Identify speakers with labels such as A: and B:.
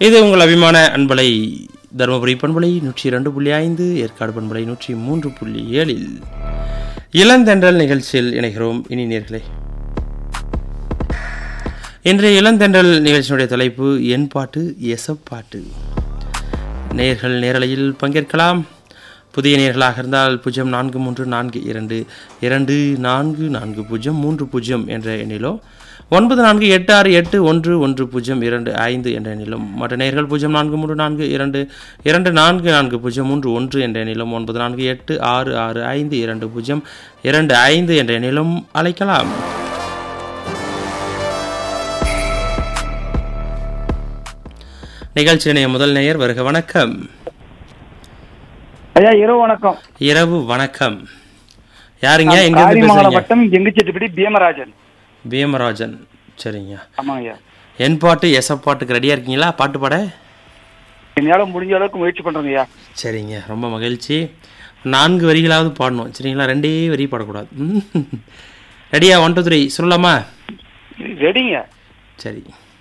A: இது உங்கள் அபிமான அன்பலை தருமபுரி பண்பலை நூற்றி இரண்டு புள்ளி ஐந்து ஏற்காடு பண்பலை நூற்றி மூன்று புள்ளி ஏழில் இளந்தென்றல் நிகழ்ச்சியில் இணைகிறோம் இனி நேர்களே இன்றைய இளந்தென்றல் நிகழ்ச்சியினுடைய தலைப்பு என் பாட்டு எசப்பாட்டு நேர்கள் நேரலையில் பங்கேற்கலாம் புதிய நேர்களாக இருந்தால் பூஜ்ஜியம் நான்கு மூன்று நான்கு இரண்டு இரண்டு நான்கு நான்கு பூஜ்ஜியம் மூன்று பூஜ்ஜியம் என்ற எண்ணிலோ ஒன்பது நான்கு எட்டு ஆறு எட்டு ஒன்று ஒன்று பூஜ்ஜியம் இரண்டு ஐந்து என்ற எண்ணிலும் மற்ற நேர்கள் பூஜ்ஜியம் நான்கு மூன்று நான்கு இரண்டு இரண்டு நான்கு நான்கு பூஜ்ஜியம் மூன்று ஒன்று என்ற எண்ணிலும் ஒன்பது நான்கு எட்டு ஆறு ஆறு ஐந்து இரண்டு பூஜ்ஜியம் இரண்டு ஐந்து என்ற எண்ணிலும் அழைக்கலாம் நிகழ்ச்சியினைய முதல் நேயர் வருக வணக்கம்
B: ஐயா இரவு வணக்கம்
A: இரவு வணக்கம் யாருங்க எங்க இருந்து
B: காரிமங்கலம்
A: பேசுறீங்க
B: வட்டம் எங்குச்செட்டிப்படி பீமராஜன்
A: பீமராஜன் சரிங்க
B: ஆமாங்க ஐயா
A: என் பாட்டு எசப் பாட்டுக்கு ரெடியா இருக்கீங்களா பாட்டு பாட
B: என்னால முடிஞ்ச அளவுக்கு முயற்சி பண்றேங்க ஐயா
A: சரிங்க ரொம்ப மகிழ்ச்சி நான்கு வரிகளாவது பாடணும் சரிங்களா ரெண்டே வரி பாடக்கூடாது ம். ரெடியா ஒன் டூ த்ரீ சொல்லலாமா
B: ரெடிங்க
A: சரி